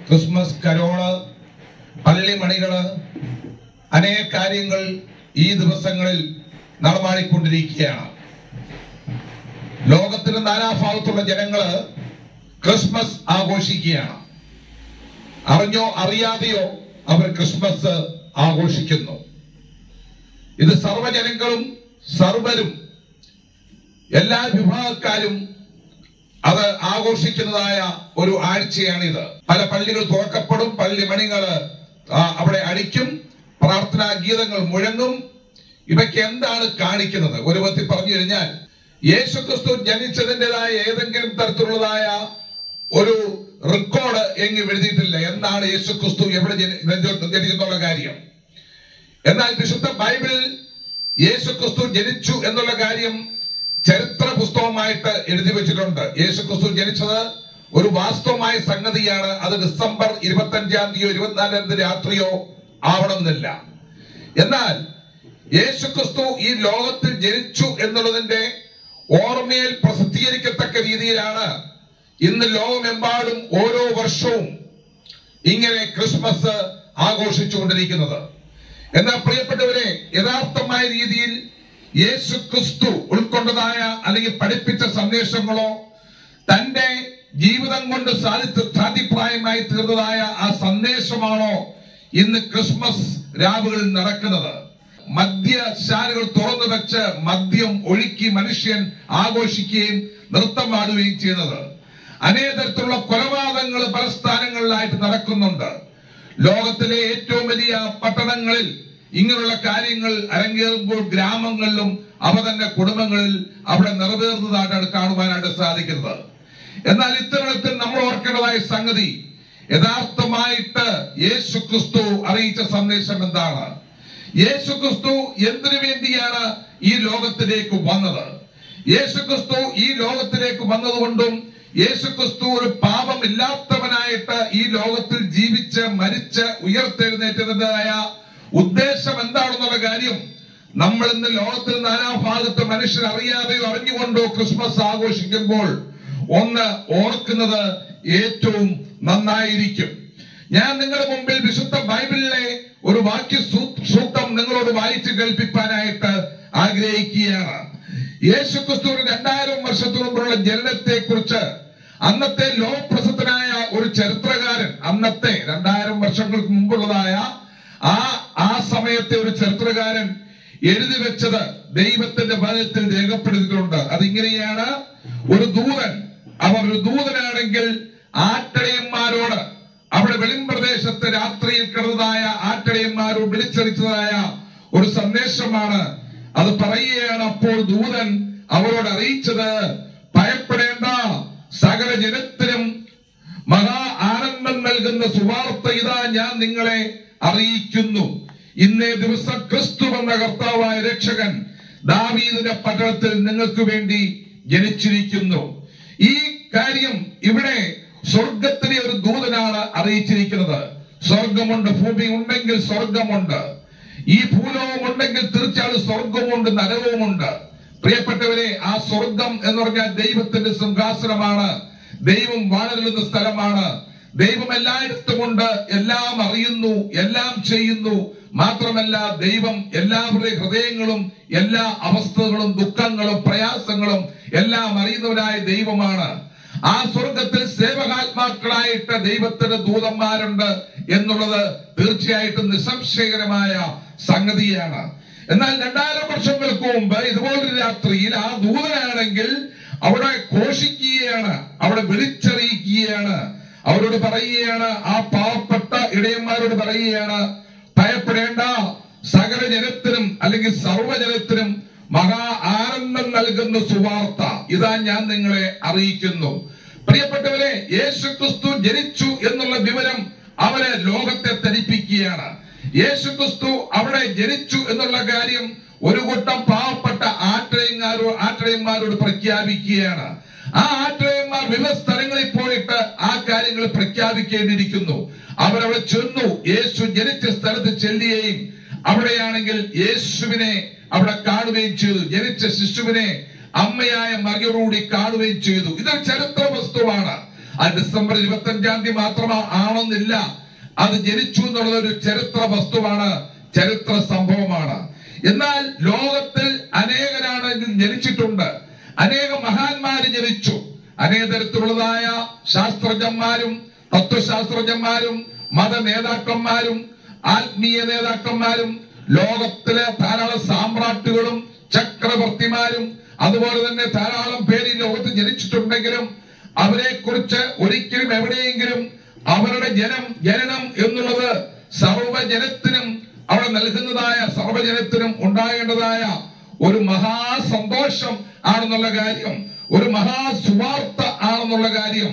Christmas carol പള്ളിമണികള് അനേക കാര്യങ്ങൾ ഈ ദിവസങ്ങളിൽ നടമാടിക്കൊണ്ടിരിക്കുകയാണ് ലോകത്തിന്റെ നാനാഭാഗത്തുള്ള ജനങ്ങള് ക്രിസ്മസ് ആഘോഷിക്കുകയാണ് അറിഞ്ഞോ അറിയാതെയോ അവർ ക്രിസ്മസ് ആഘോഷിക്കുന്നു ഇത് സർവ്വജനങ്ങളും സർവരും എല്ലാ വിഭാഗക്കാരും അത് ആഘോഷിക്കുന്നതായ ഒരു ആഴ്ചയാണിത് പല പള്ളികൾ തുറക്കപ്പെടും പള്ളി മണികള് ആ, അവിടെ അടിക്കും പ്രാർത്ഥനാ ഗീതങ്ങൾ മുഴങ്ങും ഇവയ്ക്ക് എന്താണ് കാണിക്കുന്നത് ഒരു വിധത്തിൽ പറഞ്ഞു കഴിഞ്ഞാൽ യേശു ക്രിസ്തു ജനിച്ചതിൻ്റെതായ ഏതെങ്കിലും തരത്തിലുള്ളതായ ഒരു റെക്കോർഡ് എങ്ങും എഴുതിയിട്ടില്ല എന്താണ് യേശു ക്രിസ്തു എവിടെ ജനി- ജനിച്ചെന്നുള്ള കാര്യം എന്നാൽ വിശുദ്ധ ബൈബിളിൽ യേശു ക്രിസ്തു ജനിച്ചു എന്നുള്ള കാര്യം ചരിത്ര പുസ്തകമായിട്ട് എഴുതി വെച്ചിട്ടുണ്ട് യേശു ക്രിസ്തു ജനിച്ചത് ഒരു വാസ്തവമായ സംഗതിയാണ് അത് ഡിസംബർ ഇരുപത്തി അഞ്ചാം തീയതിയോ ഇരുപത്തിനാലാം തീയതി രാത്രിയോ ആവണമെന്നില്ല എന്നാൽ യേശു ക്രിസ്തു ഈ ലോകത്തിൽ ജനിച്ചു എന്നുള്ളതിന്റെ ഓർമ്മയിൽ പ്രസിദ്ധീകരിക്കത്തക്ക രീതിയിലാണ് ഇന്ന് ലോകമെമ്പാടും ഓരോ വർഷവും ഇങ്ങനെ ക്രിസ്മസ് ആഘോഷിച്ചുകൊണ്ടിരിക്കുന്നത് എന്നാൽ പ്രിയപ്പെട്ടവരെ യഥാർത്ഥമായ രീതിയിൽ യേശു ക്രിസ്തു ഉൾക്കൊണ്ടതായ അല്ലെങ്കിൽ പഠിപ്പിച്ച സന്ദേശങ്ങളോ തന്റെ ജീവിതം കൊണ്ട് സാധിച്ച സാധിപ്രായമായി തീർന്നതായ ആ സന്ദേശമാണോ ഇന്ന് ക്രിസ്മസ് രാവുകളിൽ നടക്കുന്നത് മദ്യശാലകൾ തുറന്നു വെച്ച് മദ്യം ഒഴുക്കി മനുഷ്യൻ ആഘോഷിക്കുകയും നൃത്തം ആടുകയും ചെയ്യുന്നത് അനേക തരത്തിലുള്ള കൊലപാതകങ്ങൾ പല സ്ഥാനങ്ങളിലായിട്ട് നടക്കുന്നുണ്ട് ലോകത്തിലെ ഏറ്റവും വലിയ പട്ടണങ്ങളിൽ ഇങ്ങനെയുള്ള കാര്യങ്ങൾ അരങ്ങേറുമ്പോൾ ഗ്രാമങ്ങളിലും അവ തന്നെ കുടുംബങ്ങളിൽ അവിടെ നിറവേറുന്നതായിട്ടാണ് കാണുവാനായിട്ട് സാധിക്കുന്നത് എന്നാൽ ഇത്തരണത്തിൽ നമ്മൾ ഓർക്കേണ്ടതായ സംഗതി യഥാർത്ഥമായിട്ട് യേശു ക്രിസ്തു അറിയിച്ച സന്ദേശം എന്താണ് യേശു ക്രിസ്തു എന്തിനു വേണ്ടിയാണ് ഈ ലോകത്തിലേക്ക് വന്നത് യേശു ക്രിസ്തു ഈ ലോകത്തിലേക്ക് വന്നതുകൊണ്ടും യേശു ക്രിസ്തു ഒരു പാപമില്ലാത്തവനായിട്ട് ഈ ലോകത്തിൽ ജീവിച്ച് മരിച്ച് ഉയർത്തെഴുന്നേറ്റതിൻ്റെതായ ഉദ്ദേശം എന്താണെന്നുള്ള കാര്യം നമ്മൾ ഇന്ന് ലോകത്തിൽ നാനാഭാഗത്ത് മനുഷ്യർ അറിയാതെയോ അറിഞ്ഞുകൊണ്ടോ ക്രിസ്മസ് ആഘോഷിക്കുമ്പോൾ ഒന്ന് ഓർക്കുന്നത് ഏറ്റവും നന്നായിരിക്കും ഞാൻ നിങ്ങളുടെ മുമ്പിൽ വിശുദ്ധ ബൈബിളിലെ ഒരു വാക്യ സൂ- സൂക്തം നിങ്ങളോട് വായിച്ചു കേൾപ്പിക്കാനായിട്ട് ആഗ്രഹിക്കുകയാണ് യേശു ക്രിസ്തുവിന് രണ്ടായിരം വർഷത്തിനു മുമ്പുള്ള ജനനത്തെ കുറിച്ച് അന്നത്തെ ലോകപ്രസിദ്ധനായ ഒരു ചരിത്രകാരൻ അന്നത്തെ രണ്ടായിരം വർഷങ്ങൾക്ക് മുമ്പുള്ളതായ ആ ആ സമയത്തെ ഒരു ചരിത്രകാരൻ എഴുതി വെച്ചത് ദൈവത്തിന്റെ വചനത്തിൽ രേഖപ്പെടുത്തിയിട്ടുണ്ട് അതിങ്ങനെയാണ് ഒരു ദൂതൻ അവർ ഒരു ദൂതനാണെങ്കിൽ ആട്ടടയന്മാരോട് അവിടെ വെളിമ്പ്രദേശത്ത് രാത്രിയിൽ കിടന്നതായ ആട്ടടയന്മാരോട് വിളിച്ചറിച്ചതായ ഒരു സന്ദേശമാണ് അത് പറയുകയാണ് അപ്പോൾ ദൂതൻ അവരോട് അറിയിച്ചത് ഭയപ്പെടേണ്ട സകല ജനത്തിനും മഹാ ആനന്ദം നൽകുന്ന സുവാർത്ത ഇതാ ഞാൻ നിങ്ങളെ അറിയിക്കുന്നു ഇന്നേ ദിവസം ക്രിസ്തു എന്ന കർത്താവായ രക്ഷകൻ ദാവീദിന്റെ പട്ടണത്തിൽ നിങ്ങൾക്ക് വേണ്ടി ജനിച്ചിരിക്കുന്നു ഈ കാര്യം ഇവിടെ സ്വർഗത്തിലെ ഒരു ദൂതനാണ് അറിയിച്ചിരിക്കുന്നത് സ്വർഗമുണ്ട് ഭൂമി ഉണ്ടെങ്കിൽ സ്വർഗമുണ്ട് ഈ ഭൂലോകം ഉണ്ടെങ്കിൽ തീർച്ചയായും സ്വർഗമുണ്ട് നരകവുമുണ്ട് പ്രിയപ്പെട്ടവരെ ആ സ്വർഗം എന്ന് പറഞ്ഞാൽ ദൈവത്തിന്റെ സിംഹാസനമാണ് ദൈവം വാഴരുന്ന സ്ഥലമാണ് ദൈവം എല്ലായിടത്തുമുണ്ട് എല്ലാം അറിയുന്നു എല്ലാം ചെയ്യുന്നു മാത്രമല്ല ദൈവം എല്ലാവരുടെ ഹൃദയങ്ങളും എല്ലാ അവസ്ഥകളും ദുഃഖങ്ങളും പ്രയാസങ്ങളും എല്ലാം അറിയുന്നവനായ ദൈവമാണ് ആ സ്വർഗത്തിൽ സേവകാത്മാക്കളായിട്ട് ദൈവത്തിന്റെ ദൂതന്മാരുണ്ട് എന്നുള്ളത് തീർച്ചയായിട്ടും നിസ്സംശയകരമായ സംഗതിയാണ് എന്നാൽ രണ്ടായിരം വർഷങ്ങൾക്ക് മുമ്പ് ഇതുപോലൊരു രാത്രിയിൽ ആ ദൂതനാണെങ്കിൽ അവിടെ ഘോഷിക്കുകയാണ് അവിടെ വിളിച്ചറിയിക്കുകയാണ് അവരോട് പറയുകയാണ് ആ പാവപ്പെട്ട ഇടയന്മാരോട് പറയുകയാണ് ഭയപ്പെടേണ്ട സകല ജനത്തിനും അല്ലെങ്കിൽ സർവ്വജനത്തിനും മഹാ ആനന്ദം നൽകുന്ന സുവാർത്ത ഇതാ ഞാൻ നിങ്ങളെ അറിയിക്കുന്നു പ്രിയപ്പെട്ടവരെ യേശു ക്രിസ്തു ജനിച്ചു എന്നുള്ള വിവരം അവരെ ലോകത്തെ ധരിപ്പിക്കുകയാണ് യേശു ക്രിസ്തു അവിടെ ജനിച്ചു എന്നുള്ള കാര്യം ഒരു കൂട്ടം പാവപ്പെട്ട ആട്ടിടയന്മാരോ ആട്ടിടയന്മാരോട് പ്രഖ്യാപിക്കുകയാണ് ആ ആട്ടിടയന്മാർ വിവിധ സ്ഥലങ്ങളിൽ പോയിട്ട് ആ കാര്യങ്ങൾ പ്രഖ്യാപിക്കേണ്ടിയിരിക്കുന്നു അവരവിടെ ചെന്നു യേശു ജനിച്ച സ്ഥലത്ത് ചെല്ലുകയും അവിടെയാണെങ്കിൽ യേശുവിനെ അവിടെ കാണുകയും ചെയ്തു ജനിച്ച ശിശുവിനെ അമ്മയായ മകയോടുകൂടി കാണുകയും ചെയ്തു ഇതൊരു ചരിത്ര വസ്തുവാണ് അത് ഡിസംബർ ഇരുപത്തി അഞ്ചാം തീയതി മാത്രമാ ആണെന്നില്ല അത് ജനിച്ചു എന്നുള്ളത് ഒരു ചരിത്ര വസ്തുവാണ് ചരിത്ര സംഭവമാണ് എന്നാൽ ലോകത്തിൽ അനേകരാണ് ഇതിൽ ജനിച്ചിട്ടുണ്ട് അനേക മഹാന്മാര് ജനിച്ചു അനേക തരത്തിലുള്ളതായ ശാസ്ത്രജ്ഞന്മാരും തത്വശാസ്ത്രജ്ഞന്മാരും മത നേതാക്കന്മാരും ആത്മീയ നേതാക്കന്മാരും ലോകത്തിലെ ധാരാളം സാമ്രാട്ടുകളും ചക്രവർത്തിമാരും അതുപോലെ തന്നെ ധാരാളം പേര് ഈ ലോകത്ത് ജനിച്ചിട്ടുണ്ടെങ്കിലും അവരെ കുറിച്ച് ഒരിക്കലും എവിടെയെങ്കിലും അവരുടെ ജനം ജനനം എന്നുള്ളത് സർവജനത്തിനും അവിടെ നൽകുന്നതായ സർവജനത്തിനും ഉണ്ടാകേണ്ടതായ ഒരു മഹാസന്തോഷം ആണെന്നുള്ള കാര്യം ഒരു മഹാസുവാർത്ത ആണെന്നുള്ള കാര്യം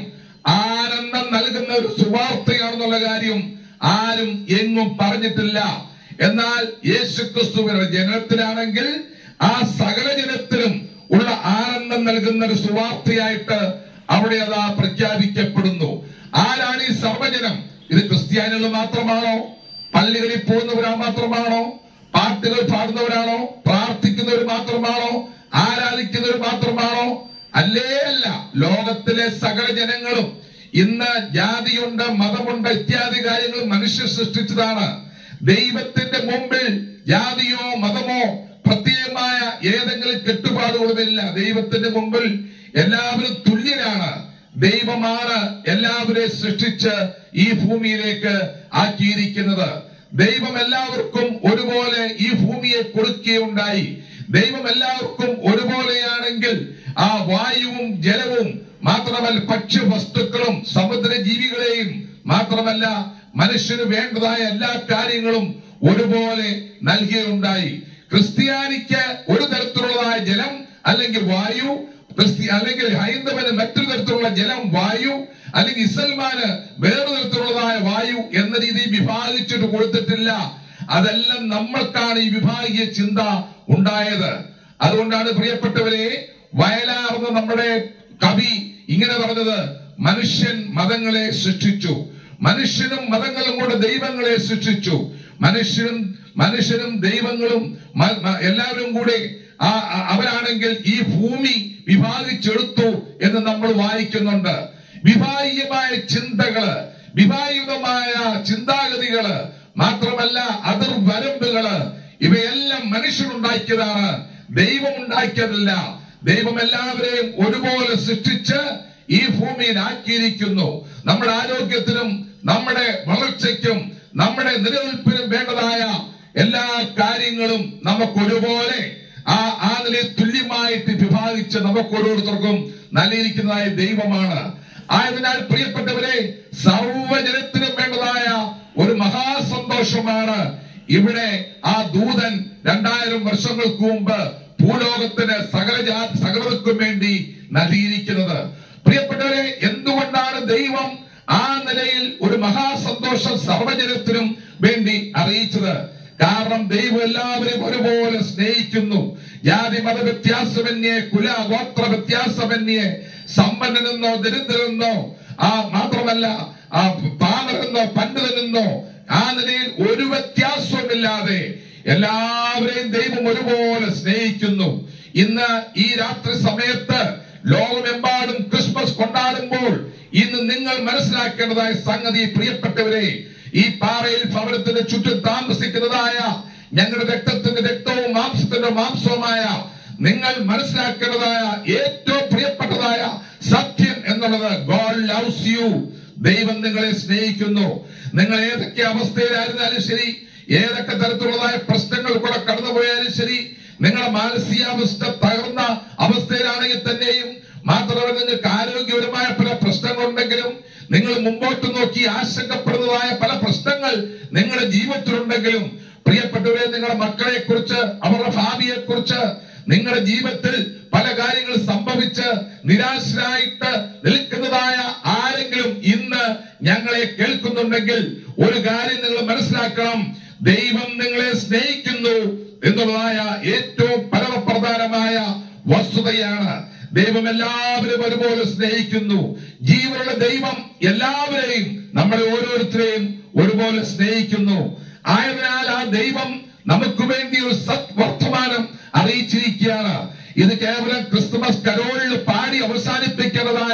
ആനന്ദം നൽകുന്ന ഒരു സുവാർത്തയാണെന്നുള്ള കാര്യം ആരും എങ്ങും പറഞ്ഞിട്ടില്ല എന്നാൽ യേശുക്രിസ്തുവിന്റെ ജനനത്തിലാണെങ്കിൽ ആ സകല ജനത്തിനും ഉള്ള ആനന്ദം നൽകുന്ന ഒരു സുവാർത്തയായിട്ട് അവിടെ അതാ പ്രഖ്യാപിക്കപ്പെടുന്നു ആരാണ് ഈ സർവജനം ഇത് ക്രിസ്ത്യാനികൾ മാത്രമാണോ പള്ളികളിൽ പോകുന്നവരാ മാത്രമാണോ പാട്ടുകൾ പാടുന്നവരാണോ പ്രാർത്ഥിക്കുന്നവർ മാത്രമാണോ ആരാധിക്കുന്നവർ മാത്രമാണോ അല്ലേ അല്ല ലോകത്തിലെ സകല ജനങ്ങളും ഇന്ന് ജാതിയുണ്ട് മതമുണ്ട് ഇത്യാദി കാര്യങ്ങൾ മനുഷ്യർ സൃഷ്ടിച്ചതാണ് ദൈവത്തിന്റെ മുമ്പിൽ ജാതിയോ മതമോ പ്രത്യേകമായ ഏതെങ്കിലും കെട്ടുപാടുകളുമില്ല ദൈവത്തിന്റെ മുമ്പിൽ എല്ലാവരും തുല്യരാണ് ദൈവമാണ് എല്ലാവരെയും സൃഷ്ടിച്ച് ഈ ഭൂമിയിലേക്ക് ആക്കിയിരിക്കുന്നത് ദൈവം എല്ലാവർക്കും ഒരുപോലെ ഈ ഭൂമിയെ കൊടുക്കുകയുണ്ടായി ദൈവം എല്ലാവർക്കും ഒരുപോലെയാണെങ്കിൽ ആ വായുവും ജലവും മാത്രമല്ല ഭക്ഷ്യവസ്തുക്കളും സമുദ്ര ജീവികളെയും മാത്രമല്ല മനുഷ്യന് വേണ്ടതായ എല്ലാ കാര്യങ്ങളും ഒരുപോലെ നൽകിയുണ്ടായി ക്രിസ്ത്യാനിക്ക് ഒരു തരത്തിലുള്ളതായ ജലം അല്ലെങ്കിൽ വായു ക്രിസ്തി അല്ലെങ്കിൽ ഹൈന്ദവന് മറ്റൊരു തരത്തിലുള്ള ജലം വായു അല്ലെങ്കിൽ ഇസൽമാന് വേറൊരു തരത്തിലുള്ളതായ വായു എന്ന രീതിയിൽ വിഭാഗിച്ചിട്ട് കൊടുത്തിട്ടില്ല അതെല്ലാം നമ്മൾക്കാണ് ഈ വിഭാഗീയ ചിന്ത ഉണ്ടായത് അതുകൊണ്ടാണ് പ്രിയപ്പെട്ടവരെ വയലാർന്ന നമ്മുടെ കവി ഇങ്ങനെ പറഞ്ഞത് മനുഷ്യൻ മതങ്ങളെ സൃഷ്ടിച്ചു മനുഷ്യനും മതങ്ങളും കൂടെ ദൈവങ്ങളെ സൃഷ്ടിച്ചു മനുഷ്യനും മനുഷ്യനും ദൈവങ്ങളും മ- മ- എല്ലാവരും കൂടെ ആ- ആ- അവരാണെങ്കിൽ ഈ ഭൂമി വിഭാഗിച്ചെടുത്തു എന്ന് നമ്മൾ വായിക്കുന്നുണ്ട് വിഭാഗീയമായ ചിന്തകള് വിഭാഗിതമായ ചിന്താഗതികള് മാത്രമല്ല അതിർ വരമ്പുകള് ഇവയെല്ലാം മനുഷ്യനുണ്ടാക്കിയതാണ് ദൈവം ഉണ്ടാക്കിയതല്ല ദൈവം എല്ലാവരെയും ഒരുപോലെ സൃഷ്ടിച്ച് ഈ ഭൂമിയിൽ ആക്കിയിരിക്കുന്നു നമ്മുടെ ആരോഗ്യത്തിനും നമ്മുടെ വളർച്ചയ്ക്കും നമ്മുടെ നിലനിൽപ്പിനും വേണ്ടതായ എല്ലാ കാര്യങ്ങളും നമുക്ക് ഒരുപോലെ ആ ആ നിലയിൽ തുല്യമായിട്ട് വിഭാഗിച്ച് നമുക്ക് ഓരോരുത്തർക്കും നൽകിയിരിക്കുന്നതായ ദൈവമാണ് ആയതിനാൽ പ്രിയപ്പെട്ടവരെ സർവജനത്തിനും വേണ്ടതായ ഒരു മഹാസന്തോഷമാണ് ഇവിടെ ആ ദൂതൻ രണ്ടായിരം വർഷങ്ങൾക്ക് മുമ്പ് ഭൂലോകത്തിന് സകല ജാ- സകലർക്കും വേണ്ടി നൽകിയിരിക്കുന്നത് പ്രിയപ്പെട്ടവരെ എന്തുകൊണ്ടാണ് ദൈവം ആ നിലയിൽ ഒരു മഹാസന്തോഷം സർവജനത്തിനും വേണ്ടി അറിയിച്ചത് കാരണം ദൈവം എല്ലാവരെയും ഒരുപോലെ സ്നേഹിക്കുന്നു ജാതി മത വ്യത്യാസമന്യേ കുല ഗോത്ര വ്യത്യാസമന്യേ സമ്പന്നനെന്നോ ദരിദ്രനെന്നോ ആ മാത്രമല്ല ആ പാമരെന്നോ പണ്ഡിതനെന്നോ ആ നിലയിൽ ഒരു വ്യത്യാസവുമില്ലാതെ എല്ലാവരെയും ദൈവം ഒരുപോലെ സ്നേഹിക്കുന്നു ഇന്ന് ഈ രാത്രി സമയത്ത് ലോകമെമ്പാടും ക്രിസ്മസ് കൊണ്ടാടുമ്പോൾ ഇന്ന് നിങ്ങൾ മനസ്സിലാക്കേണ്ടതായ സംഗതി പ്രിയപ്പെട്ടവരെ ഈ പാറയിൽ ഭവനത്തിന് ചുറ്റും താമസിക്കുന്നതായ ഞങ്ങളുടെ രക്തത്തിന്റെ രക്തവും മാംസത്തിന്റെ മാംസവുമായ നിങ്ങൾ മനസ്സിലാക്കേണ്ടതായ ഏറ്റവും പ്രിയപ്പെട്ടതായ സത്യം എന്നുള്ളത് ഗോഡ് ലവ്സ് യു ദൈവം നിങ്ങളെ സ്നേഹിക്കുന്നു നിങ്ങൾ ഏതൊക്കെ അവസ്ഥയിലായിരുന്നാലും ശരി ഏതൊക്കെ തരത്തിലുള്ളതായ പ്രശ്നങ്ങൾ കൂടെ കടന്നുപോയാലും ശരി നിങ്ങളുടെ മാനസികാവസ്ഥ തകർന്ന അവസ്ഥയിലാണെങ്കിൽ തന്നെയും മാത്രമല്ല നിങ്ങൾക്ക് ആരോഗ്യപരമായ പല പ്രശ്നങ്ങളുണ്ടെങ്കിലും നിങ്ങൾ മുമ്പോട്ട് നോക്കി ആശങ്കപ്പെടുന്നതായ പല പ്രശ്നങ്ങൾ നിങ്ങളുടെ ജീവിതത്തിലുണ്ടെങ്കിലും പ്രിയപ്പെട്ടവരെ നിങ്ങളുടെ മക്കളെ കുറിച്ച് അവരുടെ ഭാവിയെ കുറിച്ച് നിങ്ങളുടെ ജീവിതത്തിൽ പല കാര്യങ്ങൾ സംഭവിച്ച് നിരാശരായിട്ട് നിൽക്കുന്നതായ ആരെങ്കിലും ഇന്ന് ഞങ്ങളെ കേൾക്കുന്നുണ്ടെങ്കിൽ ഒരു കാര്യം നിങ്ങൾ മനസ്സിലാക്കണം ദൈവം നിങ്ങളെ സ്നേഹിക്കുന്നു എന്നുള്ളതായ ഏറ്റവും പരമപ്രധാനമായ വസ്തുതയാണ് ദൈവം എല്ലാവരും ഒരുപോലെ സ്നേഹിക്കുന്നു ജീവനുള്ള ദൈവം എല്ലാവരെയും നമ്മളെ ഓരോരുത്തരെയും ഒരുപോലെ സ്നേഹിക്കുന്നു ആയതിനാൽ ആ ദൈവം നമുക്ക് വേണ്ടി ഒരു സത് വർത്തമാനം അറിയിച്ചിരിക്കുകയാണ് ഇത് കേവലം ക്രിസ്തുമസ് കരോളിൽ പാടി അവസാനിപ്പിക്കേണ്ടതായ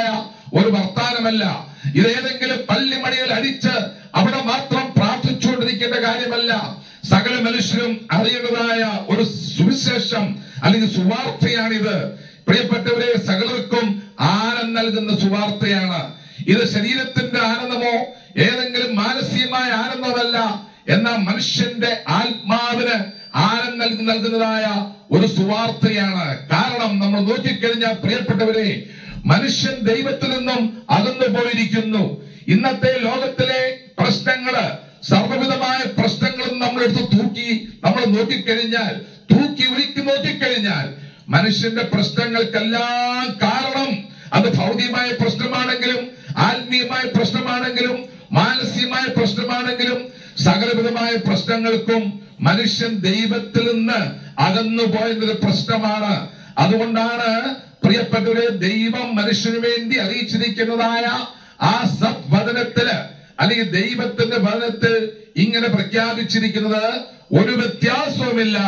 ഒരു വർത്താനമല്ല ഇതേതെങ്കിലും പള്ളിമണിയിൽ അടിച്ച് അവിടെ മാത്രം പ്രാർത്ഥിച്ചുകൊണ്ടിരിക്കേണ്ട കാര്യമല്ല സകല മനുഷ്യരും അറിയേണ്ടതായ ഒരു സുവിശേഷം അല്ലെങ്കിൽ സുവാർത്തയാണിത് പ്രിയപ്പെട്ടവരെ സകലർക്കും ആനന്ദം നൽകുന്ന സുവാർത്തയാണ് ഇത് ശരീരത്തിന്റെ ആനന്ദമോ ഏതെങ്കിലും മാനസികമായ ആനന്ദമല്ല എന്നാൽ മനുഷ്യന്റെ ആത്മാവിന് ആനന്ദം നൽകി- നൽകുന്നതായ ഒരു സുവാർത്തയാണ് കാരണം നമ്മൾ നോക്കിക്കഴിഞ്ഞാൽ പ്രിയപ്പെട്ടവരെ മനുഷ്യൻ ദൈവത്തിൽ നിന്നും അകന്നു പോയിരിക്കുന്നു ഇന്നത്തെ ലോകത്തിലെ പ്രശ്നങ്ങള് സർവവിധമായ പ്രശ്നങ്ങളും നമ്മളെടുത്ത് തൂക്കി നമ്മൾ നോക്കിക്കഴിഞ്ഞാൽ തൂക്കി ഉരുക്കി നോക്കിക്കഴിഞ്ഞാൽ മനുഷ്യന്റെ പ്രശ്നങ്ങൾക്കെല്ലാം കാരണം അത് ഭൗതികമായ പ്രശ്നമാണെങ്കിലും ആത്മീയമായ പ്രശ്നമാണെങ്കിലും മാനസികമായ പ്രശ്നമാണെങ്കിലും സകലവിധമായ പ്രശ്നങ്ങൾക്കും മനുഷ്യൻ ദൈവത്തിൽ നിന്ന് അകന്നു പോയതൊരു പ്രശ്നമാണ് അതുകൊണ്ടാണ് പ്രിയപ്പെട്ടവരെ ദൈവം മനുഷ്യന് വേണ്ടി അറിയിച്ചിരിക്കുന്നതായ ആ സദ്വചനത്തില് അല്ലെങ്കിൽ ദൈവത്തിന്റെ വചനത്തിൽ ഇങ്ങനെ പ്രഖ്യാപിച്ചിരിക്കുന്നത് ഒരു വ്യത്യാസവുമില്ല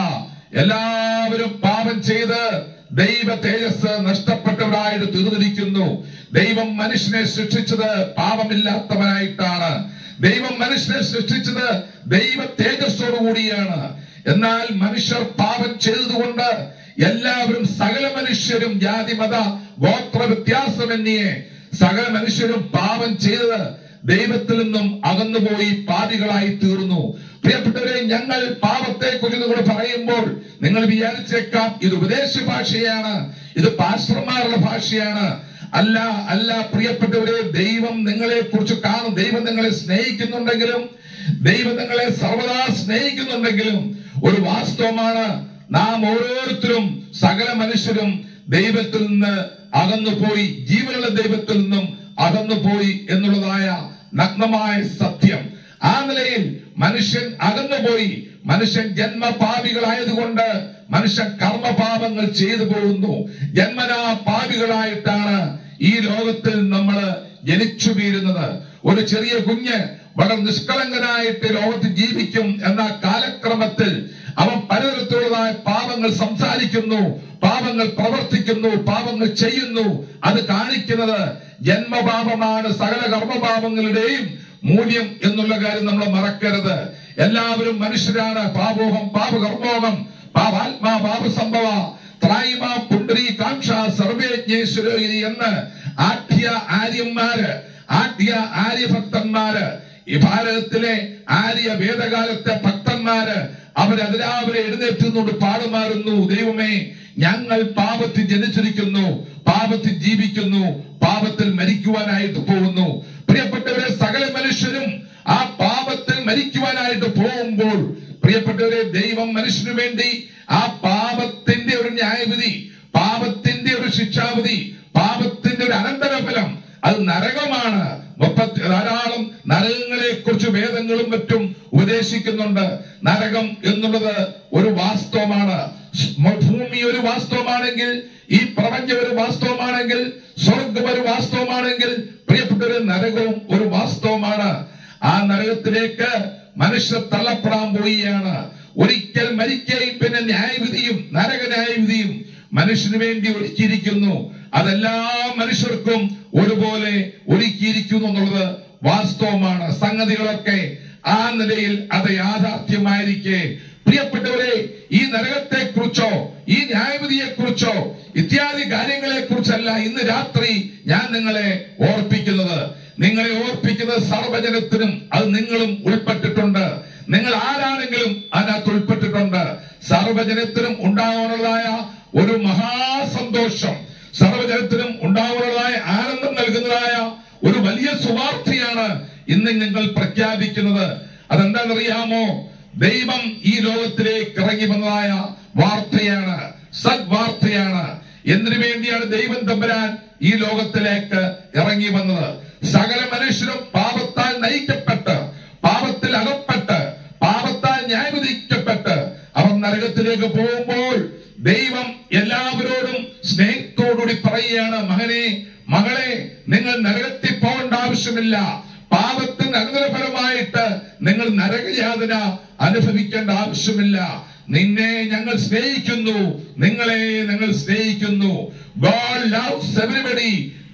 എല്ലാവരും പാപം ചെയ്ത് ദൈവ തേജസ് നഷ്ടപ്പെട്ടവരായിട്ട് തീർന്നിരിക്കുന്നു ദൈവം മനുഷ്യനെ സൃഷ്ടിച്ചത് പാപമില്ലാത്തവനായിട്ടാണ് ദൈവം മനുഷ്യനെ സൃഷ്ടിച്ചത് ദൈവ തേജസ്സോടു കൂടിയാണ് എന്നാൽ മനുഷ്യർ പാപം ചെയ്തതുകൊണ്ട് എല്ലാവരും സകല മനുഷ്യരും ജാതി മത ഗോത്ര വ്യത്യാസമെന്നിയെ സകല മനുഷ്യരും പാപം ചെയ്തത് ദൈവത്തിൽ നിന്നും അകന്നുപോയി പാപികളായി തീർന്നു പ്രിയപ്പെട്ടവരെ ഞങ്ങൾ പാപത്തെ കുറിച്ച് നിങ്ങൾ പറയുമ്പോൾ നിങ്ങൾ വിചാരിച്ചേക്കാം ഇത് ഉപദേശ ഭാഷയാണ് ഇത് പാസ്റ്റർമാരുടെ ഭാഷയാണ് അല്ല അല്ല പ്രിയപ്പെട്ടവരെ ദൈവം നിങ്ങളെ കുറിച്ച് കാണും ദൈവം നിങ്ങളെ സ്നേഹിക്കുന്നുണ്ടെങ്കിലും ദൈവം നിങ്ങളെ സർവദാ സ്നേഹിക്കുന്നുണ്ടെങ്കിലും ഒരു വാസ്തവമാണ് നാം ഓരോരുത്തരും സകല മനുഷ്യരും ദൈവത്തിൽ നിന്ന് അകന്നുപോയി ജീവനുള്ള ദൈവത്തിൽ നിന്നും അകന്നുപോയി എന്നുള്ളതായ നഗ്നമായ സത്യം ആ നിലയിൽ മനുഷ്യൻ അകന്നുപോയി മനുഷ്യൻ ജന്മപാപികളായതുകൊണ്ട് മനുഷ്യൻ കർമ്മപാപങ്ങൾ ചെയ്തു പോകുന്നു ജന്മനാ പാപികളായിട്ടാണ് ഈ ലോകത്തിൽ നമ്മൾ ജനിച്ചു വീഴുന്നത് ഒരു ചെറിയ കുഞ്ഞ് വളരെ നിഷ്കളങ്കനായിട്ട് ലോകത്ത് ജീവിക്കും എന്ന കാലക്രമത്തിൽ അവൻ പലതരത്തിലുള്ളതായ പാപങ്ങൾ സംസാരിക്കുന്നു പാപങ്ങൾ പ്രവർത്തിക്കുന്നു പാപങ്ങൾ ചെയ്യുന്നു അത് കാണിക്കുന്നത് ജന്മപാപമാണ് സകല കർമ്മപാപങ്ങളുടെയും മൂല്യം എന്നുള്ള കാര്യം നമ്മൾ മറക്കരുത് എല്ലാവരും മനുഷ്യരാണ് പാപോഹം പാപകർമ്മോഹം പാപാത്മാ പാപസംഭവ ത്രായിമ പുണ്ടരി കാക്ഷ സർവേജ്ഞേശ്വരി എന്ന് ആഠ്യ ആര്യന്മാര് ആഠ്യ ആര്യഭക്തന്മാര് ഈ ഭാരതത്തിലെ ആര്യ വേദകാലത്തെ ഭക്തന്മാര് അവരതിരാവിലെ എഴുന്നേറ്റ് നിന്നുകൊണ്ട് പാടുമാറുന്നു ദൈവമേ ഞങ്ങൾ പാപത്തിൽ ജനിച്ചിരിക്കുന്നു പാപത്തിൽ ജീവിക്കുന്നു പാപത്തിൽ മരിക്കുവാനായിട്ട് പോകുന്നു പ്രിയപ്പെട്ടവരെ സകല മനുഷ്യരും ആ പാപത്തിൽ മരിക്കുവാനായിട്ട് പോകുമ്പോൾ പ്രിയപ്പെട്ടവരെ ദൈവം മനുഷ്യന് വേണ്ടി ആ പാപത്തിന്റെ ഒരു ന്യായവിധി പാപത്തിന്റെ ഒരു ശിക്ഷാവിധി പാപത്തിന്റെ ഒരു അനന്തരഫലം അത് നരകമാണ് മുപ്പത്തി ധാരാളം നരകങ്ങളെ കുറിച്ച് വേദങ്ങളും മറ്റും ഉപദേശിക്കുന്നുണ്ട് നരകം എന്നുള്ളത് ഒരു വാസ്തവമാണ് സ്മ- ഭൂമി ഒരു വാസ്തവമാണെങ്കിൽ ഈ പ്രപഞ്ചം ഒരു വാസ്തവമാണെങ്കിൽ സ്വർഗം ഒരു വാസ്തവമാണെങ്കിൽ പ്രിയപ്പെട്ട ഒരു നരകവും ഒരു വാസ്തവമാണ് ആ നരകത്തിലേക്ക് മനുഷ്യർ തള്ളപ്പെടാൻ പോവുകയാണ് ഒരിക്കൽ മരിക്കുകയും പിന്നെ ന്യായവിധിയും നരക ന്യായവിധിയും മനുഷ്യന് വേണ്ടി ഒരുക്കിയിരിക്കുന്നു അതെല്ലാ മനുഷ്യർക്കും ഒരുപോലെ ഒരുക്കിയിരിക്കുന്നു എന്നുള്ളത് വാസ്തവമാണ് സംഗതികളൊക്കെ ആ നിലയിൽ അത് യാഥാർത്ഥ്യമായിരിക്കെ പ്രിയപ്പെട്ടവരെ ഈ നരകത്തെ കുറിച്ചോ ഈ ന്യായവിധിയെ കുറിച്ചോ ഇത്യാദി കാര്യങ്ങളെ കുറിച്ചല്ല ഇന്ന് രാത്രി ഞാൻ നിങ്ങളെ ഓർപ്പിക്കുന്നത് നിങ്ങളെ ഓർപ്പിക്കുന്നത് സർവജനത്തിനും അത് നിങ്ങളും ഉൾപ്പെട്ടിട്ടുണ്ട് നിങ്ങൾ ആരാണെങ്കിലും അതിനകത്ത് ഉൾപ്പെട്ടിട്ടുണ്ട് സർവജനത്തിനും ഉണ്ടാകാനുള്ളതായ ഒരു മഹാസന്തോഷം സർവജനത്തിനും ഉണ്ടാകാനുള്ളതായ ആനന്ദം നൽകുന്നതായ ഒരു വലിയ സുവാർത്തയാണ് ഇന്ന് നിങ്ങൾ പ്രഖ്യാപിക്കുന്നത് അതെന്താണെന്നറിയാമോ ദൈവം ഈ ലോകത്തിലേക്ക് ഇറങ്ങി വന്നതായ വാർത്തയാണ് സദ്വാർത്തയാണ് എന്തിനു വേണ്ടിയാണ് ദൈവം തമ്പുരാൻ ഈ ലോകത്തിലേക്ക് ഇറങ്ങി വന്നത് സകല മനുഷ്യരും പാപത്താൽ നയിക്കപ്പെട്ട് പാപത്തിൽ അകപ്പെട്ട് പാപത്താൽ ന്യായവിധിക്കപ്പെട്ട് അവർ നരകത്തിലേക്ക് പോകുമ്പോൾ ദൈവം എല്ലാവരോടും സ്നേഹത്തോടുകൂടി പറയുകയാണ് മകനെ മകളെ നിങ്ങൾ നരകത്തിൽ പോകേണ്ട ആവശ്യമില്ല പാപത്തിന് അനന്തരഫലമായിട്ട് നിങ്ങൾ നരകയാതന അനുഭവിക്കേണ്ട ആവശ്യമില്ല നിന്നെ ഞങ്ങൾ സ്നേഹിക്കുന്നു നിങ്ങളെ ഞങ്ങൾ സ്നേഹിക്കുന്നു ഗോഡ് ലവ്സ് എവരിബഡി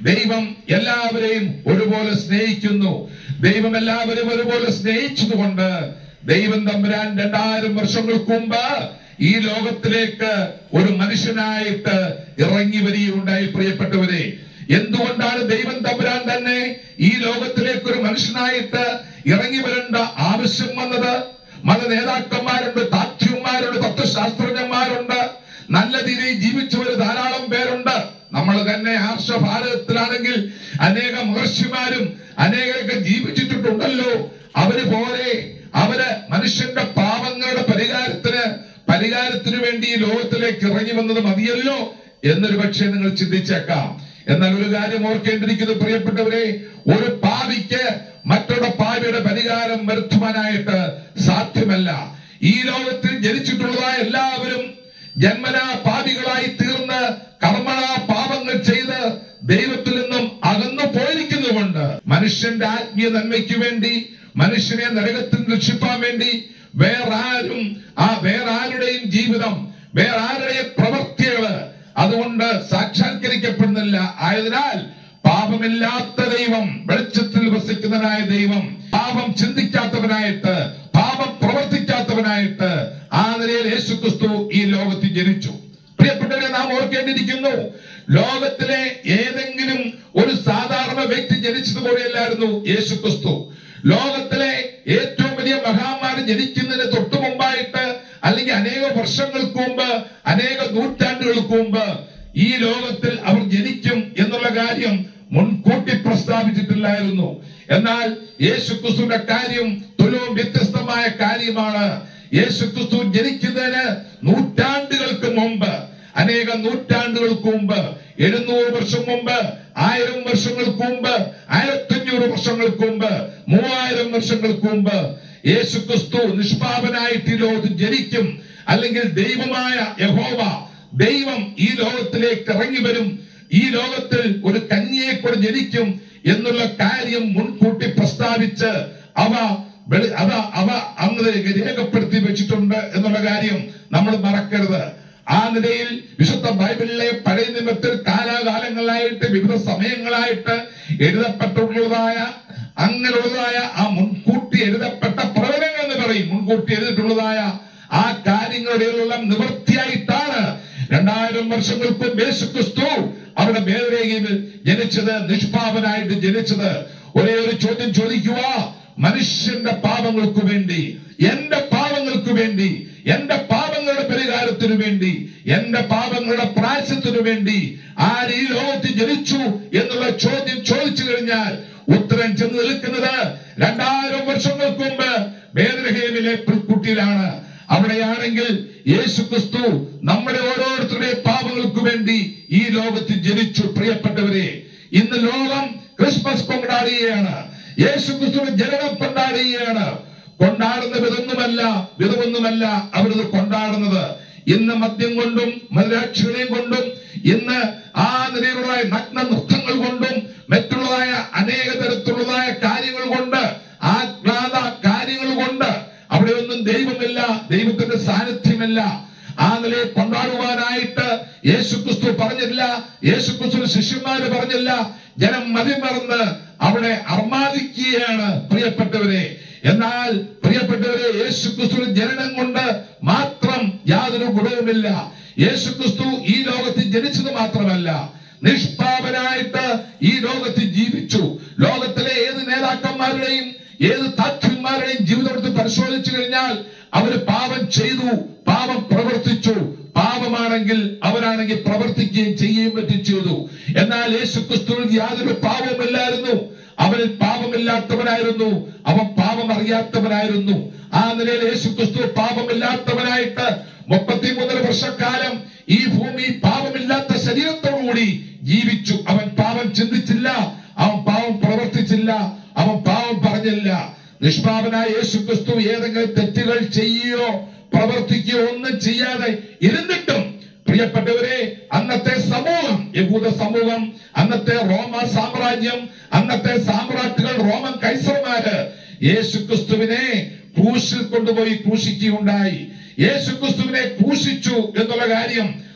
ദൈവം എല്ലാവരെയും ഒരുപോലെ സ്നേഹിക്കുന്നു ദൈവം എല്ലാവരും ഒരുപോലെ സ്നേഹിച്ചതുകൊണ്ട് ദൈവം തമ്പുരാൻ രണ്ടായിരം വർഷങ്ങൾക്ക് മുമ്പ് ഈ ലോകത്തിലേക്ക് ഒരു മനുഷ്യനായിട്ട് ഇറങ്ങി വരികയുണ്ടായി പ്രിയപ്പെട്ടവരെ എന്തുകൊണ്ടാണ് ദൈവം തമ്പുരാൻ തന്നെ ഈ ലോകത്തിലേക്ക് ഒരു മനുഷ്യനായിട്ട് ഇറങ്ങി വരേണ്ട ആവശ്യം വന്നത് മത നേതാക്കന്മാരുണ്ട് താക്ഷ്യന്മാരുണ്ട് തത്വശാസ്ത്രജ്ഞന്മാരുണ്ട് നല്ല രീതിയിൽ ജീവിച്ചവർ ധാരാളം പേരുണ്ട് നമ്മൾ തന്നെ ആർഷ ഭാരതത്തിലാണെങ്കിൽ അനേക മഹർഷിമാരും അനേകരൊക്കെ ജീവിച്ചിട്ടുണ്ടല്ലോ അവര് പോലെ അവര് മനുഷ്യന്റെ പാപങ്ങളുടെ പരിഹാരത്തിന് പരിഹാരത്തിന് വേണ്ടി ഈ ലോകത്തിലേക്ക് ഇറങ്ങി വന്നത് മതിയല്ലോ എന്നൊരു പക്ഷേ നിങ്ങൾ ചിന്തിച്ചേക്കാം എന്നാൽ ഒരു കാര്യം ഓർക്കേണ്ടിയിരിക്കുന്നത് പ്രിയപ്പെട്ടവരെ ഒരു പാവിക്ക് മറ്റൊരു പാവിയുടെ പരിഹാരം വരുത്തുവാനായിട്ട് സാധ്യമല്ല ഈ ലോകത്തിൽ ജനിച്ചിട്ടുള്ളതായ എല്ലാവരും ജന്മനാ പാപികളായി തീർന്ന് കർമ്മണ പാപങ്ങൾ ചെയ്ത് ദൈവത്തിൽ നിന്നും അകന്നു പോയിരിക്കുന്നതുകൊണ്ട് മനുഷ്യന്റെ ആത്മീയ നന്മയ്ക്ക് വേണ്ടി മനുഷ്യനെ നരകത്തിൽ രക്ഷിപ്പാൻ വേണ്ടി വേറാരും ആ വേറാരുടെയും ജീവിതം വേറാരുടെയും പ്രവൃത്തികള് അതുകൊണ്ട് സാക്ഷാത്കരിക്കപ്പെടുന്നില്ല ആയതിനാൽ പാപമില്ലാത്ത ദൈവം വെളിച്ചത്തിൽ വസിക്കുന്നവനായ ദൈവം പാപം ചിന്തിക്കാത്തവനായിട്ട് പാപം പ്രവർത്തിക്കാത്തവനായിട്ട് ആ നിലയിൽ യേശുക്രിസ്തു ഈ ലോകത്തിൽ ജനിച്ചു പ്രിയപ്പെട്ടവരെ നാം ഓർക്കേണ്ടിയിരിക്കുന്നു ലോകത്തിലെ ഏതെങ്കിലും ഒരു സാധാരണ വ്യക്തി ജനിച്ചതുപോലെയല്ലായിരുന്നു യേശുക്രിസ്തു ലോകത്തിലെ ഏറ്റവും വലിയ മഹാമാരി ജനിക്കുന്നതിന് തൊട്ടു മുമ്പായിട്ട് അല്ലെങ്കിൽ അനേക വർഷങ്ങൾക്ക് മുമ്പ് അനേക നൂറ്റാണ്ടുകൾക്ക് മുമ്പ് ഈ ലോകത്തിൽ അവർ ജനിക്കും എന്നുള്ള കാര്യം മുൻകൂട്ടി പ്രസ്താവിച്ചിട്ടില്ലായിരുന്നു എന്നാൽ യേശുക്രിസ്തുവിന്റെ കാര്യം തുലവും വ്യത്യസ്തമായ കാര്യമാണ് യേശുക്രിസ്തു ജനിക്കുന്നതിന് നൂറ്റാണ്ടുകൾക്ക് മുമ്പ് അനേക നൂറ്റാണ്ടുകൾക്ക് മുമ്പ് എഴുന്നൂറ് വർഷം മുമ്പ് ആയിരം വർഷങ്ങൾക്ക് മുമ്പ് ആയിരത്തഞ്ഞൂറ് വർഷങ്ങൾക്ക് മുമ്പ് മൂവായിരം വർഷങ്ങൾക്ക് മുമ്പ് യേശുക്രിസ്തു നിഷ്പാപനായിട്ട് ഈ ലോകത്ത് ജനിക്കും അല്ലെങ്കിൽ ദൈവമായ യഹോവ ദൈവം ഈ ലോകത്തിലേക്ക് ഇറങ്ങി വരും ഈ ലോകത്തിൽ ഒരു കന്യയെ കൂടെ ജനിക്കും എന്നുള്ള കാര്യം മുൻകൂട്ടി പ്രസ്താവിച്ച് അവ വെളി- അവ അവ അങ്ങ് രേഖപ്പെടുത്തി വെച്ചിട്ടുണ്ട് എന്നുള്ള കാര്യം നമ്മൾ മറക്കരുത് ആ നിലയിൽ വിശുദ്ധ ബൈബിളിലെ പഴയ നിയമത്തിൽ കാലാകാലങ്ങളായിട്ട് വിവിധ സമയങ്ങളായിട്ട് എഴുതപ്പെട്ടുള്ളതായ അങ്ങനെയുള്ളതായ ആ മുൻകൂട്ടി എഴുതപ്പെട്ട പ്രവചനങ്ങൾ എന്ന് പറയും മുൻകൂട്ടി എഴുതിയിട്ടുള്ളതായ ആ കാര്യങ്ങളുടെയെല്ലാം നിവൃത്തിയായിട്ടാണ് രണ്ടായിരം വർഷങ്ങൾക്ക് മുമ്പ് യേശുക്രിസ്തു അവിടെ ഭേദരേഖയിൽ ജനിച്ചത് നിഷ്പാപനായിട്ട് ജനിച്ചത് ഒരേ ഒരു ചോദ്യം ചോദിക്കുക മനുഷ്യന്റെ പാപങ്ങൾക്ക് വേണ്ടി എന്റെ പാപങ്ങൾക്ക് വേണ്ടി എന്റെ പാപങ്ങളുടെ പരിഹാരത്തിനു വേണ്ടി എന്റെ പാപങ്ങളുടെ പ്രായസത്തിനു വേണ്ടി ആര് ഈ ലോകത്തിൽ ജനിച്ചു എന്നുള്ള ചോദ്യം ചോദിച്ചു കഴിഞ്ഞാൽ ഉത്തരം ചെന്ന് നിൽക്കുന്നത് രണ്ടായിരം വർഷങ്ങൾക്ക് മുമ്പ് ബേദരഹേമിലെ പുൽക്കുട്ടിയിലാണ് അവിടെയാണെങ്കിൽ യേശു ക്രിസ്തു നമ്മുടെ ഓരോരുത്തരുടെയും പാപങ്ങൾക്ക് വേണ്ടി ഈ ലോകത്തിൽ ജനിച്ചു പ്രിയപ്പെട്ടവരെ ഇന്ന് ലോകം ക്രിസ്മസ് കൊണ്ടാടുകയാണ് യേശു ക്രിസ്തുവിന്റെ ജനനം കൊണ്ടാടുകയാണ് കൊണ്ടാടുന്ന വിധമൊന്നുമല്ല വിധമൊന്നുമല്ല അവരിത് കൊണ്ടാടുന്നത് ഇന്ന് മദ്യം കൊണ്ടും മധുരാക്ഷികളെയും കൊണ്ടും ഇന്ന് ആ നിലയിലുള്ള നഗ്ന നൃത്തങ്ങൾ കൊണ്ടും മറ്റുള്ളതായ അനേക തരത്തിലുള്ളതായ കാര്യങ്ങൾ കൊണ്ട് ആജ്ഞാത കാര്യങ്ങൾ കൊണ്ട് അവിടെ ഒന്നും ദൈവമില്ല ദൈവത്തിന്റെ സാന്നിധ്യമില്ല ആ നിലയെ കൊണ്ടാടുവാനായിട്ട് യേശുക്രിസ്തു പറഞ്ഞില്ല യേശുക്രിസ്തു ശിഷ്യന്മാര് പറഞ്ഞില്ല ജനം മതിമറന്ന് അവിടെ അർമാദിക്കുകയാണ് പ്രിയപ്പെട്ടവരെ എന്നാൽ പ്രിയപ്പെട്ടവരെ യേശുക്രിസ്തു ജനനം കൊണ്ട് മാത്രം യാതൊരു ഗുണവുമില്ല യേശുക്രിസ്തു ഈ ലോകത്തിൽ ജനിച്ചത് മാത്രമല്ല നിഷ്പാപനായിട്ട് ഈ ലോകത്തിൽ ജീവിച്ചു ലോകത്തിലെ ഏത് നേതാക്കന്മാരുടെയും ഏത് താത്വന്മാരുടെയും ജീവിതത്തിൽ പരിശോധിച്ചു കഴിഞ്ഞാൽ അവര് പാപം ചെയ്തു പാപം പ്രവർത്തിച്ചു പാപമാണെങ്കിൽ അവരാണെങ്കിൽ പ്രവർത്തിക്കുകയും ചെയ്യുകയും പറ്റും ചെയ്തു എന്നാൽ യേശു ക്രിസ്തുവിൽ യാതൊരു പാപവുമില്ലായിരുന്നു അവനിൽ പാപമില്ലാത്തവനായിരുന്നു അവൻ പാപം അറിയാത്തവനായിരുന്നു ആ നിലയിൽ യേശു ക്രിസ്തു പാപമില്ലാത്തവനായിട്ട് മുപ്പത്തിമൂന്നര വർഷക്കാലം ഈ ഭൂമി പാപമില്ലാത്ത ശരീരത്തോടുകൂടി ജീവിച്ചു അവൻ പാപം ചിന്തിച്ചില്ല അവൻ പാപം പ്രവർത്തിച്ചില്ല അവൻ പാപം പറഞ്ഞില്ല നിഷ്പാപനായ യേശു ക്രിസ്തു ഏതെങ്കിലും തെറ്റുകൾ ചെയ്യുകയോ പ്രവർത്തിക്കുകയോ ഒന്നും ചെയ്യാതെ ഇരുന്നിട്ടും പ്രിയപ്പെട്ടവരെ അന്നത്തെ സമൂഹം യഹൂദ സമൂഹം അന്നത്തെ റോമ സാമ്രാജ്യം അന്നത്തെ സാമ്രാട്ടുകൾ റോമൻ കൈസർമാര് യേശു ക്രിസ്തുവിനെ ക്രൂശിൽ കൊണ്ടുപോയി ക്രൂശിക്കുകയുണ്ടായി യേശു ക്രിസ്തുവിനെ ക്രൂശിച്ചു എന്നുള്ള കാര്യം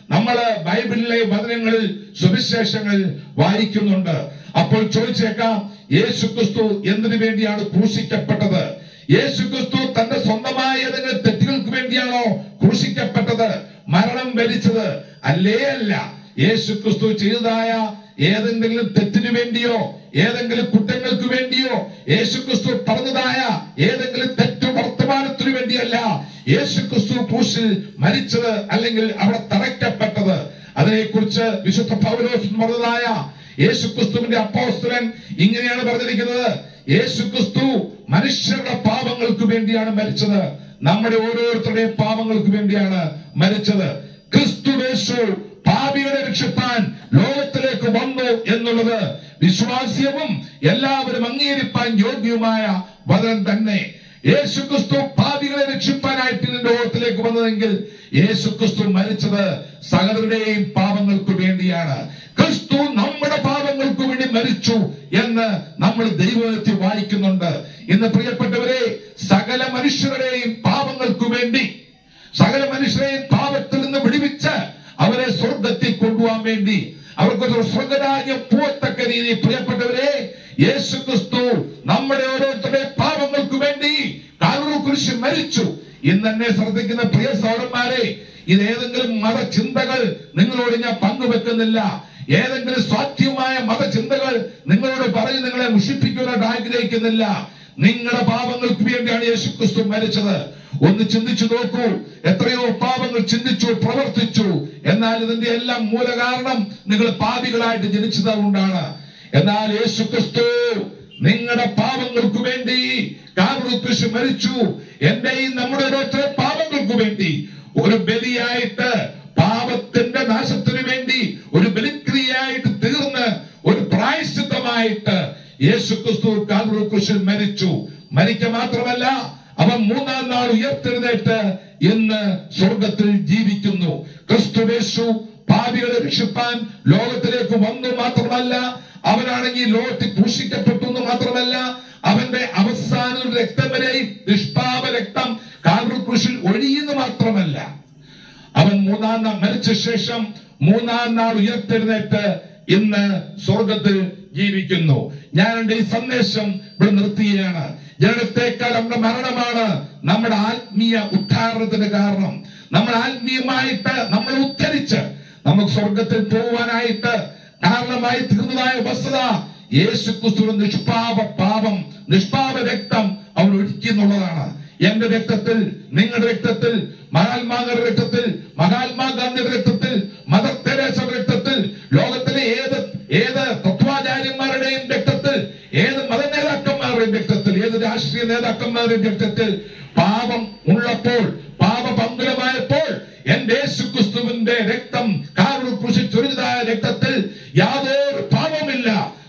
നമ്മള് ബൈബിളിലെ വചനങ്ങളിൽ സുവിശേഷങ്ങളിൽ വായിക്കുന്നുണ്ട് അപ്പോൾ ചോദിച്ചേക്കാം യേശു ക്രിസ്തു എന്തിനു വേണ്ടിയാണ് ക്രൂശിക്കപ്പെട്ടത് യേശു ക്രിസ്തു തന്റെ സ്വന്തമായ ഏതെങ്കിലും തെറ്റുകൾക്ക് വേണ്ടിയാണോ ക്രൂശിക്കപ്പെട്ടത് മരണം വരിച്ചത് അല്ലേ അല്ല യേശു ക്രിസ്തു ചെയ്തതായ ഏതെങ്കിലും തെറ്റിനു വേണ്ടിയോ ഏതെങ്കിലും കുറ്റങ്ങൾക്ക് വേണ്ടിയോ യേശു ക്രിസ്തു പറഞ്ഞതായ ഏതെങ്കിലും തെറ്റു വർത്തമാനത്തിനു വേണ്ടിയല്ല യേശു ക്രിസ്തു ക്രൂശിൽ മരിച്ചത് അല്ലെങ്കിൽ അവിടെ തറയ്ക്കപ്പെട്ടത് അതിനെക്കുറിച്ച് വിശുദ്ധ പൗലോസ് പറഞ്ഞതായ യേശു ക്രിസ്തുവിന്റെ അപ്പോസ്തലൻ ഇങ്ങനെയാണ് പറഞ്ഞിരിക്കുന്നത് യേശു ക്രിസ്തു മനുഷ്യരുടെ പാപങ്ങൾക്ക് വേണ്ടിയാണ് മരിച്ചത് നമ്മുടെ ഓരോരുത്തരുടെയും പാപങ്ങൾക്ക് വേണ്ടിയാണ് മരിച്ചത് ക്രിസ്തു യേശു പാപികളെ രക്ഷിപ്പാൻ ലോകത്തിലേക്ക് വന്നു എന്നുള്ളത് വിശ്വാസ്യവും എല്ലാവരും അംഗീകരിപ്പാൻ യോഗ്യവുമായ വചനം തന്നെ യേശു ക്രിസ്തു പാപികളെ രക്ഷിപ്പാനായിട്ട് ഈ ലോകത്തിലേക്ക് വന്നതെങ്കിൽ യേശു ക്രിസ്തു മരിച്ചത് സകലരുടെയും പാപങ്ങൾക്ക് വേണ്ടിയാണ് ക്രിസ്തു നമ്മുടെ പാപങ്ങൾക്ക് വേണ്ടി മരിച്ചു എന്ന് നമ്മൾ ദൈവത്തിൽ വായിക്കുന്നുണ്ട് ഇന്ന് പ്രിയപ്പെട്ടവരെ സകല മനുഷ്യരുടെയും പാപങ്ങൾക്ക് വേണ്ടി സകല മനുഷ്യരെയും പാപത്തിൽ നിന്ന് വിടുവിച്ച് അവരെ സ്വർഗത്തിൽ കൊണ്ടുപോകാൻ വേണ്ടി അവർക്കൊരു സ്വർഗരാജ്യം പോത്തക്ക രീതി പ്രിയപ്പെട്ടവരെ യേശു ക്രിസ്തു നമ്മുടെ ഓരോരുത്തരുടെ പാപങ്ങൾക്ക് വേണ്ടി കാലൂർ കുരിശ് മരിച്ചു ഇന്ന് എന്നെ ശ്രദ്ധിക്കുന്ന പ്രിയ സഹോദരന്മാരെ ഇത് ഏതെങ്കിലും മതചിന്തകൾ നിങ്ങളോട് ഞാൻ പങ്കുവെക്കുന്നില്ല ഏതെങ്കിലും സ്വാധ്യമായ മതചിന്തകൾ നിങ്ങളോട് പറഞ്ഞ് നിങ്ങളെ മുഷിപ്പിക്കുവാനായിട്ട് ആഗ്രഹിക്കുന്നില്ല നിങ്ങളുടെ പാപങ്ങൾക്ക് വേണ്ടിയാണ് യേശു ക്രിസ്തു മരിച്ചത് ഒന്ന് ചിന്തിച്ചു നോക്കൂ എത്രയോ പാപങ്ങൾ ചിന്തിച്ചു പ്രവർത്തിച്ചു എന്നാൽ ഇതിന്റെ എല്ലാം മൂലകാരണം നിങ്ങൾ പാപികളായിട്ട് ജനിച്ചത് കൊണ്ടാണ് എന്നാൽ യേശു ക്രിസ്തു നിങ്ങളുടെ പാപങ്ങൾക്ക് വേണ്ടി കാവൂർ കൃഷി മരിച്ചു എന്റെയും നമ്മുടെ ഓരോരുത്തരെ പാപങ്ങൾക്ക് വേണ്ടി ഒരു ബലിയായിട്ട് പാപത്തിന്റെ നാശത്തിന് വേണ്ടി ഒരു ബലിക്രിയയായിട്ട് തീർന്ന് ഒരു പ്രായശ്ചിത്തമായിട്ട് യേശു ക്രിസ്തു കാവൂർ കൃഷി മരിച്ചു മരിക്ക മാത്രമല്ല അവൻ മൂന്നാം നാൾ ഉയർത്തെഴുന്നേറ്റ് ഇന്ന് സ്വർഗത്തിൽ ജീവിക്കുന്നു ക്രിസ്തുവേശു പാപികളെ രക്ഷിപ്പാൻ ലോകത്തിലേക്ക് വന്നു മാത്രമല്ല അവനാണെങ്കിൽ ലോകത്തിൽ ക്രൂശിക്കപ്പെട്ടു എന്ന് മാത്രമല്ല അവന്റെ അവസാന രക്തം വരെയും നിഷ്പാപ രക്തം കാവൂർ കൃഷിൽ ഒഴിയുന്നു മാത്രമല്ല അവൻ മൂന്നാം നാൾ മരിച്ച ശേഷം മൂന്നാം നാൾ ഉയർത്തെഴുന്നേറ്റ് ഇന്ന് സ്വർഗത്തിൽ ജീവിക്കുന്നു ഞാൻ എന്റെ ഈ സന്ദേശം ഇവിടെ നിർത്തുകയാണ് ജനത്തേക്കാൾ നമ്മുടെ മരണമാണ് നമ്മുടെ ആത്മീയ ഉദ്ധാരണത്തിന് കാരണം നമ്മൾ ആത്മീയമായിട്ട് നമ്മൾ ഉദ്ധരിച്ച് നമുക്ക് സ്വർഗത്തിൽ പോകുവാനായിട്ട് കാരണമായി തീർന്നതായ വസ്തുത യേശു ക്രിസ്തുവിന്റെ നിഷ്പാപ പാപം നിഷ്പാപ രക്തം അവൻ ഒഴുക്കിയെന്നുള്ളതാണ് എന്റെ രക്തത്തിൽ നിങ്ങളുടെ രക്തത്തിൽ മഹാത്മാങ്ങളുടെ രക്തത്തിൽ മഹാത്മാഗാന്ധിയുടെ രക്തത്തിൽ മദർ തെരേസയുടെ രക്തത്തിൽ ലോകത്തിലെ ഏത് ഏത് തത്വാചാര്യന്മാരുടെയും രക്തത്തിൽ ഏത് മത നേതാക്കന്മാരുടെയും രക്തത്തിൽ ഏത് രാഷ്ട്രീയ നേതാക്കന്മാരുടെയും രക്തത്തിൽ പാപം ഉള്ളപ്പോൾ പാപപങ്കുലമായപ്പോൾ എന്റെ യേശു ക്രിസ്തുവിന്റെ രക്തം കാറിൽ കൃഷി ചൊരിഞ്ഞതായ രക്തത്തിൽ യാതൊരു പാപമില്ല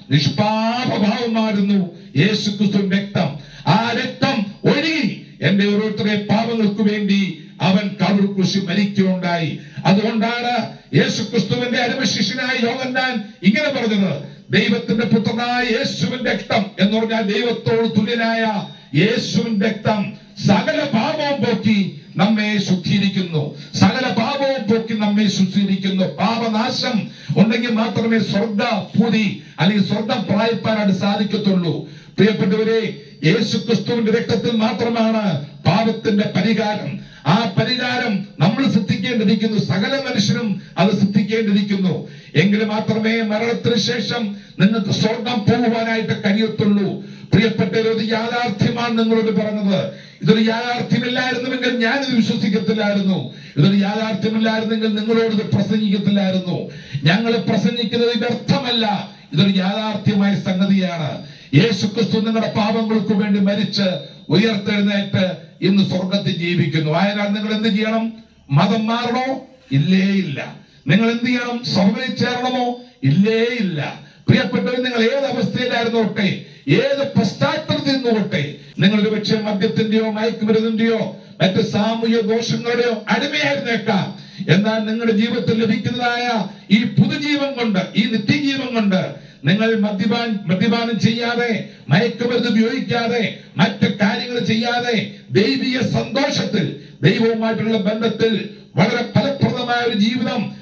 നിഷ്പാപഭാവമായിരുന്നു യേശു ക്രിസ്തുവിന്റെ രക്തം ആ രക്തം ഒഴുകി എന്റെ ഓരോരുത്തരുടെ പാപങ്ങൾക്ക് വേണ്ടി അവൻ കബർ കൃഷി മരിക്കുകയുണ്ടായി അതുകൊണ്ടാണ് യേശു ക്രിസ്തുവിന്റെ അരമശിഷ്യനായ യോഗന്നാൻ ഇങ്ങനെ പറഞ്ഞത് ദൈവത്തിന്റെ പുത്രനായ യേശുവിന്റെ രക്തം എന്ന് പറഞ്ഞാൽ ദൈവത്തോട് തുല്യനായ യേശുവിന്റെ രക്തം സകല പാപവും പോക്കി നമ്മെ ശുദ്ധീകരിക്കുന്നു സകല പാപവും പോക്കി നമ്മെ ശുദ്ധീകരിക്കുന്നു പാപനാശം ഉണ്ടെങ്കിൽ മാത്രമേ സ്വർഗ പൂതി അല്ലെങ്കിൽ സ്വർഗം പ്രായപ്പാനായിട്ട് സാധിക്കത്തുള്ളൂ പ്രിയപ്പെട്ടവരെ യേശു ക്രിസ്തുവിന്റെ രക്തത്തിൽ മാത്രമാണ് പാപത്തിന്റെ പരിഹാരം ആ പരിഹാരം നമ്മൾ സിദ്ധിക്കേണ്ടിയിരിക്കുന്നു സകല മനുഷ്യരും അത് സിദ്ധിക്കേണ്ടിയിരിക്കുന്നു എങ്കിൽ മാത്രമേ മരണത്തിന് ശേഷം നിങ്ങൾക്ക് സ്വർഗം പോകുവാനായിട്ട് കഴിയത്തുള്ളൂ പ്രിയപ്പെട്ടവർ ഇത് യാഥാർത്ഥ്യമാണ് നിങ്ങളോട് പറഞ്ഞത് ഇതൊരു യാഥാർത്ഥ്യമില്ലായിരുന്നുവെങ്കിൽ ഞാനിത് വിശ്വസിക്കത്തില്ലായിരുന്നു ഇതൊരു യാഥാർത്ഥ്യമില്ലായിരുന്നെങ്കിൽ നിങ്ങളോട് ഇത് പ്രസംഗിക്കത്തില്ലായിരുന്നു ഞങ്ങൾ പ്രസംഗിക്കുന്നത് വ്യർത്ഥമല്ല ഇതൊരു യാഥാർത്ഥ്യമായ സംഗതിയാണ് യേശു ക്രിസ്തു നിങ്ങളുടെ പാപങ്ങൾക്ക് വേണ്ടി മരിച്ച് ഉയർത്തെഴുന്നേറ്റ് ഇന്ന് സ്വർഗത്തിൽ ജീവിക്കുന്നു ആയനാൽ നിങ്ങൾ എന്ത് ചെയ്യണം മതം മാറണോ ഇല്ലേ ഇല്ല നിങ്ങൾ എന്ത് ചെയ്യണം സഭയിൽ ചേരണമോ ഇല്ലേ ഇല്ല പ്രിയപ്പെട്ടവർ നിങ്ങൾ ഏത് അവസ്ഥയിലായിരുന്നോട്ടെ ഏത് പശ്ചാത്തലത്തിൽ നിന്നോട്ടെ നിങ്ങൾ ഒരു പക്ഷേ മദ്യത്തിന്റെയോ മയക്കുമരുന്നിന്റെയോ മറ്റ് സാമൂഹ്യ ദോഷങ്ങളുടെയോ അടിമയായിരുന്നേക്കാം എന്നാൽ നിങ്ങളുടെ ജീവിതത്തിൽ ലഭിക്കുന്നതായ ഈ പുതുജീവൻ കൊണ്ട് ഈ നിത്യജീവൻ കൊണ്ട് നിങ്ങൾ മദ്യപാൻ മദ്യപാനം ചെയ്യാതെ മയക്കുമരുന്ന് ഉപയോഗിക്കാതെ മറ്റ് കാര്യങ്ങൾ ചെയ്യാതെ ദൈവിക സന്തോഷത്തിൽ ദൈവവുമായിട്ടുള്ള ബന്ധത്തിൽ വളരെ ഫലപ്രദമായ ഒരു ജീവിതം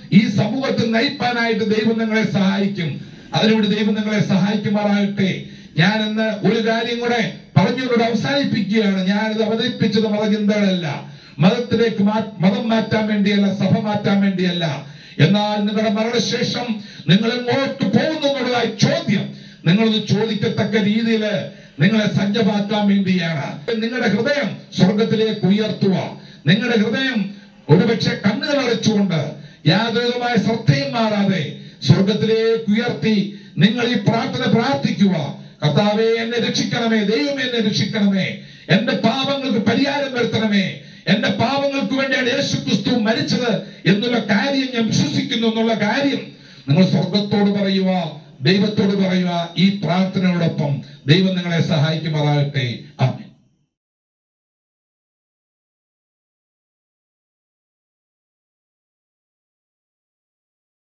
ഈ സമൂഹത്തിൽ നയിപ്പാനായിട്ട് ദൈവം നിങ്ങളെ സഹായിക്കും അതിനുവേണ്ടി ദൈവം നിങ്ങളെ സഹായിക്കുമാറാകട്ടെ ഞാൻ ഇന്ന് ഒരു കാര്യം കൂടെ പറഞ്ഞുകൊണ്ട് അവസാനിപ്പിക്കുകയാണ് ഞാനിത് അവതരിപ്പിച്ചത് മതചിന്തകളല്ല മതത്തിലേക്ക് മാ- മതം മാറ്റാൻ വേണ്ടിയല്ല സഭ മാറ്റാൻ വേണ്ടിയല്ല എന്നാൽ നിങ്ങളുടെ മരണശേഷം നിങ്ങൾ എങ്ങോട്ട് പോകുന്നു എന്നുള്ളതായ ചോദ്യം നിങ്ങളൊന്ന് ചോദിക്കത്തക്ക രീതിയിൽ നിങ്ങളെ സജ്ജമാക്കാൻ വേണ്ടിയാണ് നിങ്ങളുടെ ഹൃദയം സ്വർഗത്തിലേക്ക് ഉയർത്തുക നിങ്ങളുടെ ഹൃദയം ഒരുപക്ഷെ കണ്ണുകൾ അടച്ചുകൊണ്ട് യാതൊരുമായ ശ്രദ്ധയും മാറാതെ സ്വർഗത്തിലേക്ക് ഉയർത്തി നിങ്ങൾ ഈ പ്രാർത്ഥന പ്രാർത്ഥിക്കുക കർത്താവെ എന്നെ രക്ഷിക്കണമേ ദൈവമേ എന്നെ രക്ഷിക്കണമേ എന്റെ പാപങ്ങൾക്ക് പരിഹാരം വരുത്തണമേ എന്റെ പാപങ്ങൾക്ക് വേണ്ടിയാണ് യേശു ക്രിസ്തു മരിച്ചത് എന്നുള്ള കാര്യം ഞാൻ വിശ്വസിക്കുന്നു എന്നുള്ള കാര്യം നിങ്ങൾ സ്വർഗത്തോട് പറയുക ദൈവത്തോട് പറയുക ഈ പ്രാർത്ഥനയോടൊപ്പം ദൈവം നിങ്ങളെ സഹായിക്കുമാറാകട്ടെ ആമേൻ